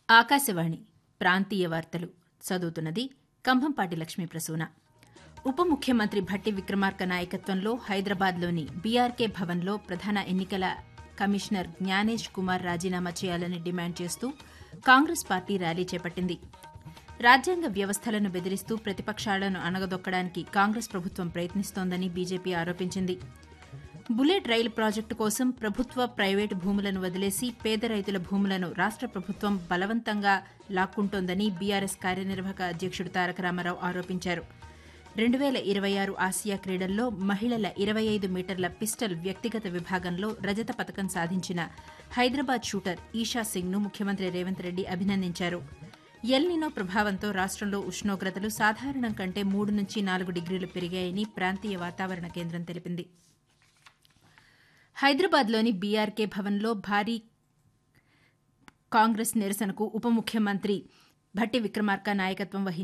ఆకాశవాణి ప్రాంతీయ వార్తలు చదువుతున్నది కంభంపాటి లక్ష్మీ ప్రసూన ఉప ముఖ్యమంత్రి భట్టి విక్రమార్క నాయకత్వంలో హైదరాబాద్లోని బీఆర్కే భవన్లో ప్రధాన ఎన్నికల కమిషనర్ జ్ఞానేష్ కుమార్ రాజీనామా చేయాలని డిమాండ్ చేస్తూ కాంగ్రెస్ పార్టీ ర్యాలీ చేపట్టింది రాజ్యాంగ వ్యవస్థలను బెదిరిస్తూ ప్రతిపక్షాలను అణగదొక్కడానికి కాంగ్రెస్ ప్రభుత్వం ప్రయత్నిస్తోందని బీజేపీ ఆరోపించింది బుల్లెట్ రైలు ప్రాజెక్టు కోసం ప్రభుత్వ ప్రైవేటు భూములను వదిలేసి పేద రైతుల భూములను రాష్ట ప్రభుత్వం బలవంతంగా లాక్కుంటోందని బీఆర్ఎస్ కార్యనిర్వాహక అధ్యక్షుడు తారక రామారావు ఆరోపించారు రెండు వేల ఇరవై ఆరు ఆసియా క్రీడల్లో మహిళల ఇరవై ఐదు మీటర్ల పిస్టల్ వ్యక్తిగత విభాగంలో రజత పథకం సాధించిన హైదరాబాద్ షూటర్ ఈషా సింగ్ను ముఖ్యమంత్రి రేవంత్ రెడ్డి అభినందించారు ఎల్నినో ప్రభావంతో రాష్టంలో ఉష్ణోగ్రతలు సాధారణం కంటే మూడు నుంచి నాలుగు డిగ్రీలు పెరిగాయని ప్రాంతీయ వాతావరణ కేంద్రం తెలిపింది హైదరాబాద్లోని బీఆర్కే భవన్లో భారీ కాంగ్రెస్ నిరసనకు ఉప ముఖ్యమంత్రి భట్టి విక్రమార్క నాయకత్వం వహించారు